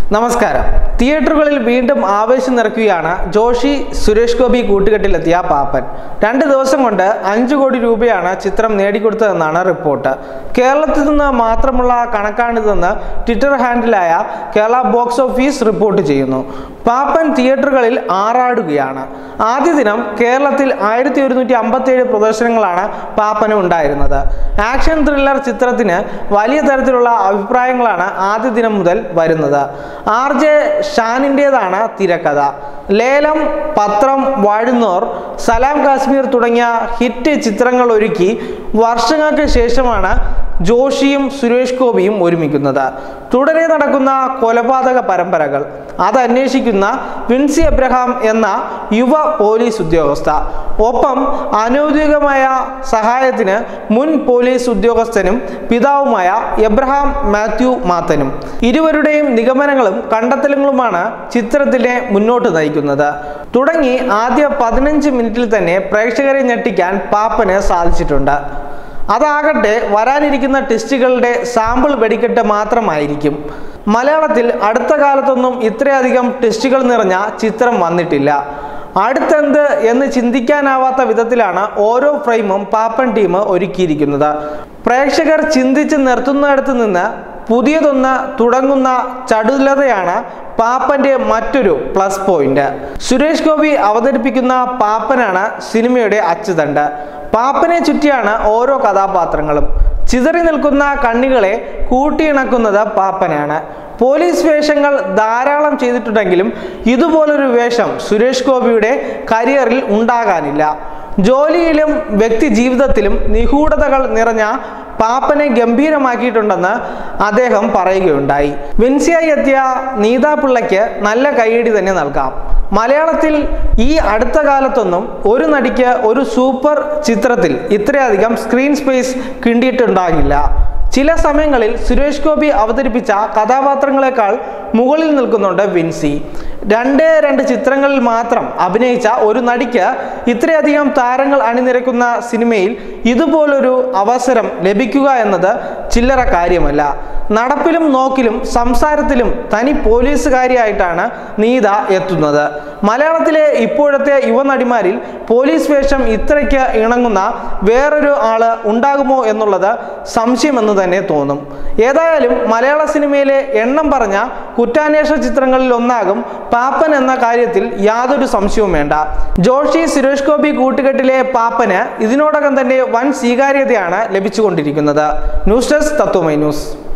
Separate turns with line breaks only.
നമസ്കാരം തിയേറ്ററുകളിൽ വീണ്ടും ആവേശം നിറയ്ക്കുകയാണ് ജോഷി സുരേഷ് ഗോപി കൂട്ടുകെട്ടിലെത്തിയ പാപ്പൻ രണ്ട് ദിവസം കൊണ്ട് അഞ്ച് കോടി രൂപയാണ് ചിത്രം നേടിക്കൊടുത്തതെന്നാണ് റിപ്പോർട്ട് കേരളത്തിൽ നിന്ന് മാത്രമുള്ള കണക്കാണിതെന്ന് ട്വിറ്റർ ഹാൻഡിലായ കേരള ബോക്സ് ഓഫീസ് റിപ്പോർട്ട് ചെയ്യുന്നു പാപ്പൻ തിയേറ്ററുകളിൽ ആറാടുകയാണ് ആദ്യ ദിനം കേരളത്തിൽ ആയിരത്തി ഒരുന്നൂറ്റി അമ്പത്തേഴ് പ്രദർശനങ്ങളാണ് പാപ്പന് ഉണ്ടായിരുന്നത് ആക്ഷൻ ത്രില്ലർ ചിത്രത്തിന് വലിയ തരത്തിലുള്ള അഭിപ്രായങ്ങളാണ് ആദ്യ ദിനം മുതൽ വരുന്നത് ആർ ജെ ഷാനിൻ്റേതാണ് തിരക്കഥ ലേലം പത്രം വാഴുന്നോർ സലാം കാശ്മീർ തുടങ്ങിയ ഹിറ്റ് ചിത്രങ്ങൾ ഒരുക്കി വർഷങ്ങൾക്ക് ശേഷമാണ് ജോഷിയും സുരേഷ് ഗോപിയും ഒരുമിക്കുന്നത് തുടരെ നടക്കുന്ന കൊലപാതക പരമ്പരകൾ അത് അന്വേഷിക്കുന്ന വിൻസി എബ്രഹാം എന്ന യുവ പോലീസ് ഉദ്യോഗസ്ഥ ഒപ്പം അനൗദ്യോഗികമായ സഹായത്തിന് മുൻ പോലീസ് ഉദ്യോഗസ്ഥനും പിതാവുമായ എബ്രഹാം മാത്യു മാത്തനും ഇരുവരുടെയും നിഗമനങ്ങളും കണ്ടെത്തലുകളുമാണ് ചിത്രത്തിനെ മുന്നോട്ട് നയിക്കുന്നത് തുടങ്ങി ആദ്യ പതിനഞ്ച് മിനിറ്റിൽ തന്നെ പ്രേക്ഷകരെ ഞെട്ടിക്കാൻ പാപ്പന് സാധിച്ചിട്ടുണ്ട് അതാകട്ടെ വരാനിരിക്കുന്ന ടെസ്റ്റുകളുടെ സാമ്പിൾ വെടിക്കെട്ട് മാത്രമായിരിക്കും മലയാളത്തിൽ അടുത്ത കാലത്തൊന്നും ഇത്രയധികം ടെസ്റ്റുകൾ നിറഞ്ഞ ചിത്രം വന്നിട്ടില്ല അടുത്തെന്ത് എന്ന് ചിന്തിക്കാനാവാത്ത വിധത്തിലാണ് ഓരോ ഫ്രെയിമും പാപ്പൻ ടീം ഒരുക്കിയിരിക്കുന്നത് പ്രേക്ഷകർ ചിന്തിച്ച് നിർത്തുന്നിടത്ത് നിന്ന് പുതിയതൊന്ന് തുടങ്ങുന്ന ചടുലതയാണ് പാപ്പന്റെ മറ്റൊരു പ്ലസ് പോയിന്റ് സുരേഷ് ഗോപി അവതരിപ്പിക്കുന്ന പാപ്പനാണ് സിനിമയുടെ അച്ചുതണ്ട് പാപ്പനെ ചുറ്റിയാണ് ഓരോ കഥാപാത്രങ്ങളും ചിതറി നിൽക്കുന്ന കണ്ണികളെ കൂട്ടിയിണക്കുന്നത് പാപ്പനാണ് പോലീസ് വേഷങ്ങൾ ധാരാളം ചെയ്തിട്ടുണ്ടെങ്കിലും ഇതുപോലൊരു വേഷം സുരേഷ് ഗോപിയുടെ കരിയറിൽ ഉണ്ടാകാനില്ല ജോലിയിലും വ്യക്തി ജീവിതത്തിലും നിഗൂഢതകൾ നിറഞ്ഞ പാപ്പനെ ഗംഭീരമാക്കിയിട്ടുണ്ടെന്ന് അദ്ദേഹം പറയുകയുണ്ടായി വിൻസിയായി എത്തിയ നീതാ പിള്ളയ്ക്ക് നല്ല കൈയടി തന്നെ നൽകാം മലയാളത്തിൽ ഈ അടുത്ത കാലത്തൊന്നും ഒരു നടിക്ക് ഒരു സൂപ്പർ ചിത്രത്തിൽ ഇത്രയധികം സ്ക്രീൻ സ്പേസ് കിണ്ടിയിട്ടുണ്ടാകില്ല ചില സമയങ്ങളിൽ സുരേഷ് ഗോപി അവതരിപ്പിച്ച കഥാപാത്രങ്ങളെക്കാൾ മുകളിൽ നിൽക്കുന്നുണ്ട് വിൻസി രണ്ടേ രണ്ട് ചിത്രങ്ങളിൽ മാത്രം അഭിനയിച്ച ഒരു നടിക്ക് ഇത്രയധികം താരങ്ങൾ അണിനിരക്കുന്ന സിനിമയിൽ ഇതുപോലൊരു അവസരം ലഭിക്കുക എന്നത് ചില്ലറ കാര്യമല്ല നടപ്പിലും നോക്കിലും സംസാരത്തിലും തനി പോലീസുകാരിയായിട്ടാണ് നീത എത്തുന്നത് മലയാളത്തിലെ ഇപ്പോഴത്തെ യുവനടിമാരിൽ പോലീസ് വേഷം ഇത്രയ്ക്ക് ഇണങ്ങുന്ന വേറൊരു ആള് ഉണ്ടാകുമോ എന്നുള്ളത് സംശയമെന്ന് തന്നെ തോന്നും ഏതായാലും മലയാള സിനിമയിലെ എണ്ണം പറഞ്ഞ കുറ്റാന്വേഷണ ചിത്രങ്ങളിൽ ഒന്നാകും പാപ്പൻ എന്ന കാര്യത്തിൽ യാതൊരു സംശയവും വേണ്ട ജോഷി സുരേഷ് ഗോപി കൂട്ടുകെട്ടിലെ പാപ്പന് ഇതിനോടകം തന്നെ വൻ സ്വീകാര്യതയാണ് ലഭിച്ചുകൊണ്ടിരിക്കുന്നത് ന്യൂസ് ഡെസ്ക് തത്വമൈ ന്യൂസ്